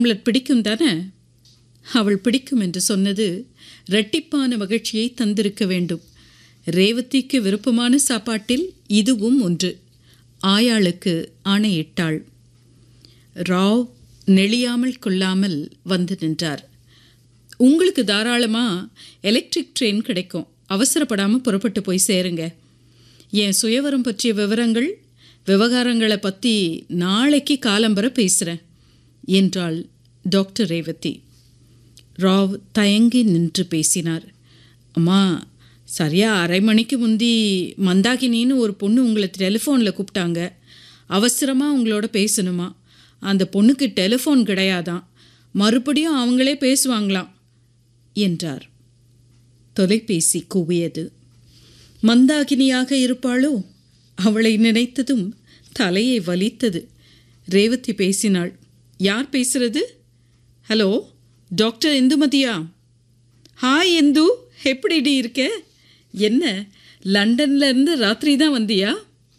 Omelette பிடிக்கும் தானே அவள் பிடிக்கும் என்று சொன்னது இரட்டிப்பான மகிழ்ச்சியை தந்திருக்க வேண்டும் ரேவதிக்கு விருப்பமான சாப்பாட்டில் இதுவும் ஒன்று ஆயாளுக்கு ஆணையிட்டாள் ராவ் நெளியாமல் கொள்ளாமல் வந்து நின்றார் உங்களுக்கு தாராளமாக எலக்ட்ரிக் ட்ரெயின் கிடைக்கும் அவசரப்படாமல் புறப்பட்டு போய் சேருங்க என் சுயவரம் பற்றிய விவரங்கள் விவகாரங்களை பற்றி நாளைக்கு காலம்பர பேசுகிறேன் என்றாள் டாக்டர் ரேவதி ராவ் தயங்கி நின்று பேசினார் அம்மா சரியா அரை மணிக்கு முந்தி மந்தாகினின்னு ஒரு பொண்ணு உங்களை டெலிஃபோனில் கூப்பிட்டாங்க அவசரமாக உங்களோட பேசணுமா அந்த பொண்ணுக்கு டெலிஃபோன் கிடையாதான் மறுபடியும் அவங்களே பேசுவாங்களாம் என்றார் தொலைபேசி கூவியது மந்தாகினியாக இருப்பாளோ அவளை நினைத்ததும் தலையை வலித்தது ரேவதி பேசினாள் யார் பேசுறது ஹலோ டாக்டர் இந்துமதியா ஹாய் இந்து எப்படிடி இருக்க என்ன லண்டன்ல இருந்து ராத்திரி தான் வந்தியா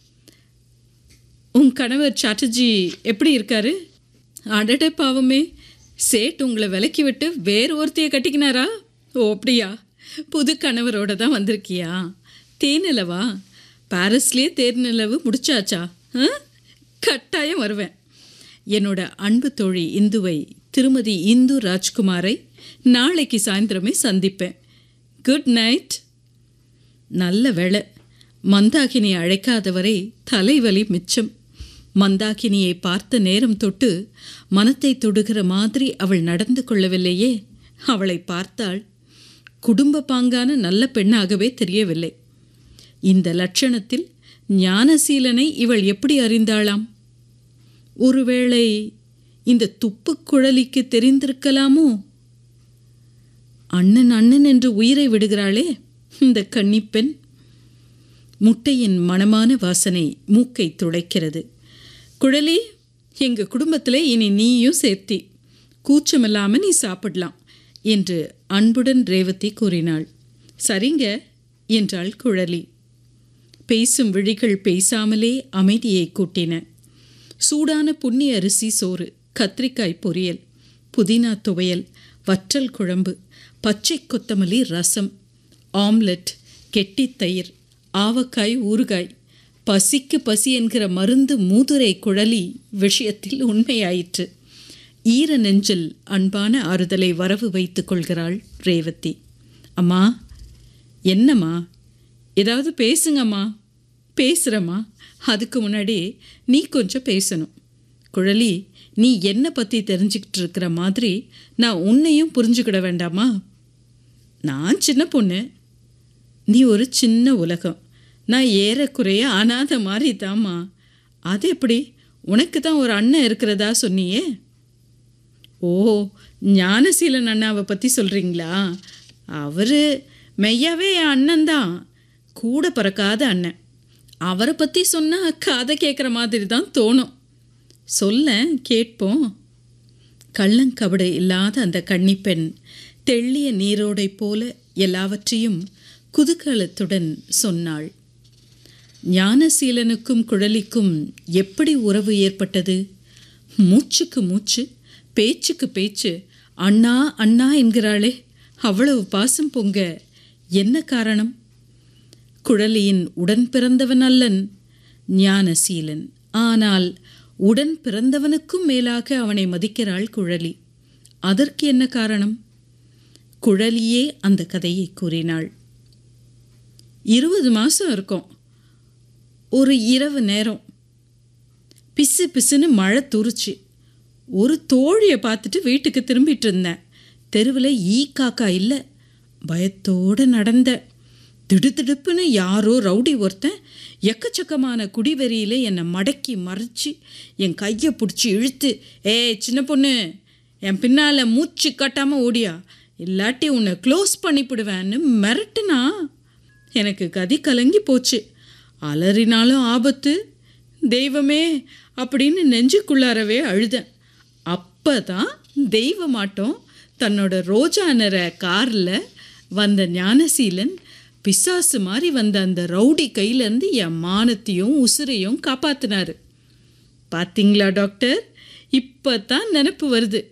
உன் கணவர் சாட்டர்ஜி எப்படி இருக்காரு அடட பாவமே சேட் உங்களை விலக்கி விட்டு வேறு ஒருத்தைய கட்டிக்கினாரா ஓ அப்படியா புது கணவரோட தான் வந்திருக்கியா தேனிலவா பாரிஸ்லேயே தேர்நிலவு முடிச்சாச்சா ஆ? கட்டாயம் வருவேன் என்னோட அன்பு தோழி இந்துவை திருமதி இந்து ராஜ்குமாரை நாளைக்கு சாயந்தரமே சந்திப்பேன் குட் நைட் நல்ல வேளை மந்தாகினி அழைக்காதவரை தலைவலி மிச்சம் மந்தாகினியை பார்த்த நேரம் தொட்டு மனத்தை தொடுகிற மாதிரி அவள் நடந்து கொள்ளவில்லையே அவளை பார்த்தாள் குடும்ப பாங்கான நல்ல பெண்ணாகவே தெரியவில்லை இந்த லட்சணத்தில் ஞானசீலனை இவள் எப்படி அறிந்தாளாம் ஒருவேளை இந்த துப்புக் குழலிக்கு தெரிந்திருக்கலாமோ அண்ணன் அண்ணன் என்று உயிரை விடுகிறாளே இந்த கன்னிப்பெண் முட்டையின் மணமான வாசனை மூக்கை துளைக்கிறது குழலி எங்க குடும்பத்தில் இனி நீயும் சேர்த்தி கூச்சமில்லாம நீ சாப்பிடலாம் என்று அன்புடன் ரேவதி கூறினாள் சரிங்க என்றாள் குழலி பேசும் விழிகள் பேசாமலே அமைதியை கூட்டின சூடான புண்ணி அரிசி சோறு கத்திரிக்காய் பொரியல் புதினா துவையல் வற்றல் குழம்பு பச்சை கொத்தமல்லி ரசம் ஆம்லெட் கெட்டித் தயிர் ஆவக்காய் ஊறுகாய் பசிக்கு பசி என்கிற மருந்து மூதுரை குழலி விஷயத்தில் உண்மையாயிற்று ஈர நெஞ்சில் அன்பான ஆறுதலை வரவு வைத்துக் கொள்கிறாள் ரேவதி அம்மா என்னம்மா ஏதாவது பேசுங்கம்மா பேசுகிறம்மா அதுக்கு முன்னாடி நீ கொஞ்சம் பேசணும் குழலி நீ என்னை பற்றி தெரிஞ்சுக்கிட்டு இருக்கிற மாதிரி நான் உன்னையும் புரிஞ்சுக்கிட வேண்டாமா நான் சின்ன பொண்ணு நீ ஒரு சின்ன உலகம் நான் ஏறக்குறைய அனாத மாதிரி தாம்மா அது எப்படி உனக்கு தான் ஒரு அண்ணன் இருக்கிறதா சொன்னியே ஓ ஞானசீலன் அண்ணாவை பற்றி சொல்கிறீங்களா அவர் மெய்யாவே என் அண்ணன் தான் கூட பிறக்காத அண்ணன் அவரை பற்றி சொன்னால் கதை கேட்குற மாதிரி தான் தோணும் சொல்ல கேட்போம் கள்ளங்கபடு இல்லாத அந்த கன்னிப்பெண் தெள்ளிய நீரோடை போல எல்லாவற்றையும் குதூகலத்துடன் சொன்னாள் ஞானசீலனுக்கும் குழலிக்கும் எப்படி உறவு ஏற்பட்டது மூச்சுக்கு மூச்சு பேச்சுக்கு பேச்சு அண்ணா அண்ணா என்கிறாளே அவ்வளவு பாசம் பொங்க என்ன காரணம் குழலியின் உடன் பிறந்தவன் அல்லன் ஞானசீலன் ஆனால் உடன் பிறந்தவனுக்கும் மேலாக அவனை மதிக்கிறாள் குழலி அதற்கு என்ன காரணம் குழலியே அந்த கதையை கூறினாள் இருபது மாதம் இருக்கும் ஒரு இரவு நேரம் பிசு பிசுன்னு மழை துருச்சு ஒரு தோழியை பார்த்துட்டு வீட்டுக்கு திரும்பிட்டு இருந்தேன் தெருவில் ஈ காக்கா இல்லை பயத்தோடு நடந்த திடுதிடுப்புன்னு யாரோ ரவுடி ஒருத்தன் எக்கச்சக்கமான குடிவெறியில் என்னை மடக்கி மறைச்சி என் கையை பிடிச்சி இழுத்து ஏய் சின்ன பொண்ணு என் பின்னால் மூச்சு கட்டாமல் ஓடியா இல்லாட்டி உன்னை க்ளோஸ் பண்ணிவிடுவேன்னு மிரட்டுனா எனக்கு கதி கலங்கி போச்சு அலறினாலும் ஆபத்து தெய்வமே அப்படின்னு நெஞ்சுக்குள்ளாரவே அழுதேன் அப்போ தான் தெய்வமாட்டம் தன்னோட ரோஜா நிற காரில் வந்த ஞானசீலன் பிசாசு மாதிரி வந்த அந்த ரவுடி கையிலேருந்து என் மானத்தையும் உசுரையும் காப்பாத்தினாரு பாத்தீங்களா டாக்டர் இப்போ தான் நினப்பு வருது